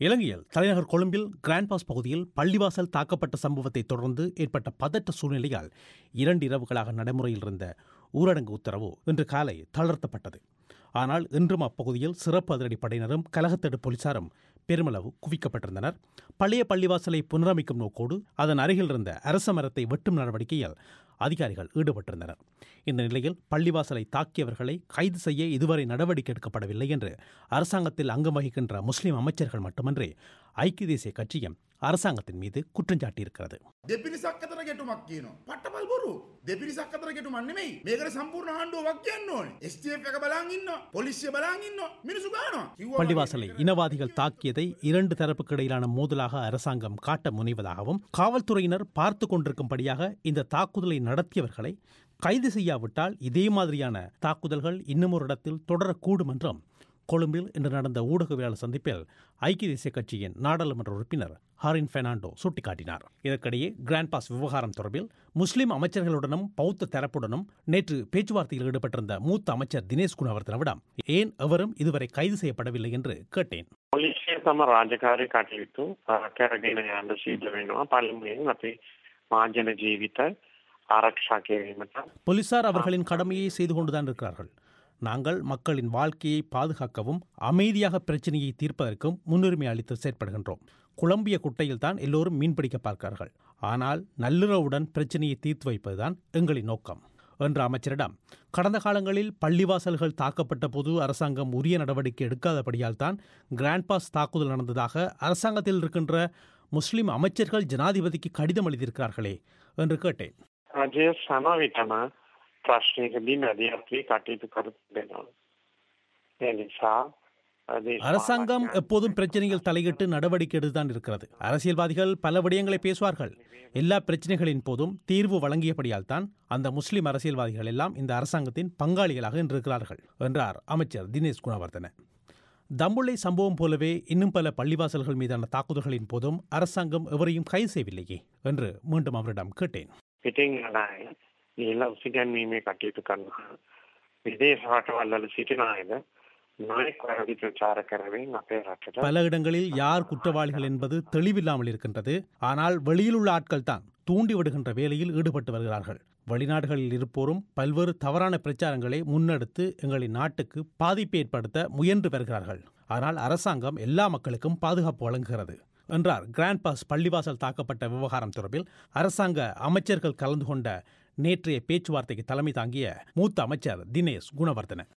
இலங்கையில் தலைநகர் கொழும்பில் கிராண்ட் பாஸ் பகுதியில் பள்ளிவாசல் தாக்கப்பட்ட சம்பவத்தை தொடர்ந்து ஏற்பட்ட பதட்ட சூழ்நிலையால் இரண்டு இரவுகளாக நடைமுறையில் இருந்த ஊரடங்கு உத்தரவு இன்று காலை தளர்த்தப்பட்டது ஆனால் இன்றும் அப்பகுதியில் சிறப்பு அதிரடிப்படையினரும் கலகத்தடு போலீசாரும் பெருமளவு குவிக்கப்பட்டிருந்தனர் பழைய பள்ளிவாசலை புனரமைக்கும் நோக்கோடு அதன் அருகில் இருந்த அரச மரத்தை வெட்டும் நடவடிக்கையில் அதிகாரிகள் ஈடுபட்டிருந்தனர் இந்த நிலையில் பள்ளிவாசலை தாக்கியவர்களை கைது செய்ய இதுவரை நடவடிக்கை எடுக்கப்படவில்லை என்று அரசாங்கத்தில் அங்கம் வகிக்கின்ற முஸ்லிம் அமைச்சர்கள் மட்டுமன்றி ஐக்கிய தேசிய கட்சியும் அரசாங்கத்தின் மீது குற்றஞ்சாட்டியிருக்கிறது දෙපිරිසක් අතර ගැටුමක් කියනවා. පට්ටපල් බොරු. දෙපිරිසක් අතර ගැටුමක් නෙමෙයි. මේකට සම්පූර්ණ ආණ්ඩුවක් කියන්න ඕනේ. STF එක බලන් ඉන්නවා. පොලිසිය බලන් ඉන්නවා. මිනිස්සු ගන්නවා. කිව්වා பள்ளிவாசலை இனவாதிகள் தாக்கியதை இரண்டு தரப்புக்கு இடையிலான மோதலாக அரசாங்கம் காட்ட முனைவதாகவும் காவல்துறையினர் பார்த்து கொண்டிருக்கும்படியாக இந்த தாக்குதலை நடத்தியவர்களை கைது செய்யாவிட்டால் இதே மாதிரியான தாக்குதல்கள் இன்னும் ஒரு இடத்தில் தொடரக்கூடும் என்றும் கொழும்பில் இன்று நடந்த ஊடகவியலாளர் சந்திப்பில் ஐக்கிய தேசிய கட்சியின் நாடாளுமன்ற உறுப்பினர் ஹாரின் பெர்னாண்டோ சுட்டிக்காட்டினார் இதற்கிடையே கிராண்ட் பாஸ் விவகாரம் தொடர்பில் முஸ்லிம் அமைச்சர்களுடனும் பௌத்த தரப்புடனும் நேற்று பேச்சுவார்த்தையில் ஈடுபட்டிருந்த மூத்த அமைச்சர் தினேஷ் குணவர்த்தனவிடம் ஏன் எவரும் இதுவரை கைது செய்யப்படவில்லை என்று கேட்டேன் පොලිසිය තම රාජකාරය කටයුතු අ, කරගෙන යන්න සිද්ධ වෙනවා පළමුවෙන් අපි මාජන ජීවිත ආරක්ෂා කිරීමට போலீசார் அவர்களின் கடமையை செய்து கொண்டுதான் இருக்கிறார்கள் நாங்கள் மக்களின் வாழ்க்கையை பாதுகாக்கவும் அமைதியாக பிரச்சனையை தீர்ப்பதற்கும் முன்னுரிமை அளித்து செயற்படுகின்றோம் குழம்பிய குட்டையில் தான் எல்லோரும் மீன்பிடிக்க பார்க்கிறார்கள் ஆனால் நல்லுறவுடன் பிரச்சனையை தீர்த்து வைப்பதுதான் எங்களின் நோக்கம் என்ற அமைச்சரிடம் கடந்த காலங்களில் பள்ளிவாசல்கள் தாக்கப்பட்ட போது அரசாங்கம் உரிய நடவடிக்கை எடுக்காதபடியால் தான் கிராண்ட் பாஸ் தாக்குதல் நடந்ததாக அரசாங்கத்தில் இருக்கின்ற முஸ்லிம் அமைச்சர்கள் ஜனாதிபதிக்கு கடிதம் எழுதியிருக்கிறார்களே என்று கேட்டேன் රජය සම විටම ප්‍රශ්නයකදී මැදිහත් වී කටයුතු කර දෙනවා. ඒ නිසා අ, දේශපාලනඥයන් அரசாங்கம் எப்போதும் பிரச்சனையில் தலையிட்டு நடவடிக்கை எடுத்துதான் இருக்கிறது அரசியல்வாதிகள் பல விடயங்களை பேசுவார்கள் எல்லா பிரச்சனைகளின் போதும் தீர்வு வழங்கியபடியால் தான் அந்த முஸ்லிம் அரசியல்வாதிகள் எல்லாம் இந்த அரசாங்கத்தின் பங்காளிகளாக இருக்கிறார்கள் என்றார் அமைச்சர் தினேஷ் குணவர்தன தம்புள்ளை சம்பவம் போலவே இன்னும் பல பள்ளிவாசல்கள் மீதான தாக்குதல்களின் போதும் அரசாங்கம் எவரையும் கைது செய்யவில்லையே என்று மீண்டும் அவரிடம் கேட்டேன் පිටින් යන අය ගිහිල්ලා උසිගැන්වීමේ කටයුතු කරනවා. විදේශ රටවල්වල සිටින අයද නොයෙක් වැරදි ප්‍රචාර කරමින් අපේ රටට பல இடங்களில் யார் குற்றவாளிகள் என்பது தெளிவில்லாமல் இருக்கின்றது ஆனால் வெளியில் உள்ள ஆட்கள் தான் தூண்டி விடுகின்ற வேலையில் ஈடுபட்டு வருகிறார்கள் வெளிநாடுகளில் இருப்போரும் பல்வேறு தவறான பிரச்சாரங்களை முன்னெடுத்து எங்களின் நாட்டுக்கு பாதிப்பை ஏற்படுத்த முயன்று வருகிறார்கள் ஆனால் அரசாங்கம் எல்லா மக்களுக்கும் பாதுகாப்பு வழங்குகிறது என்றார் கிராண்ட் பாஸ் பள்ளிவாசல் தாக்கப்பட்ட விவகாரம் தொடர்பில் அரசாங்க அமைச்சர்கள் கலந்து கொண்ட நேற்றைய பேச்சுவார்த்தைக்கு தலைமை தாங்கிய மூத்த அமைச்சர் தினேஷ் குணவர்தன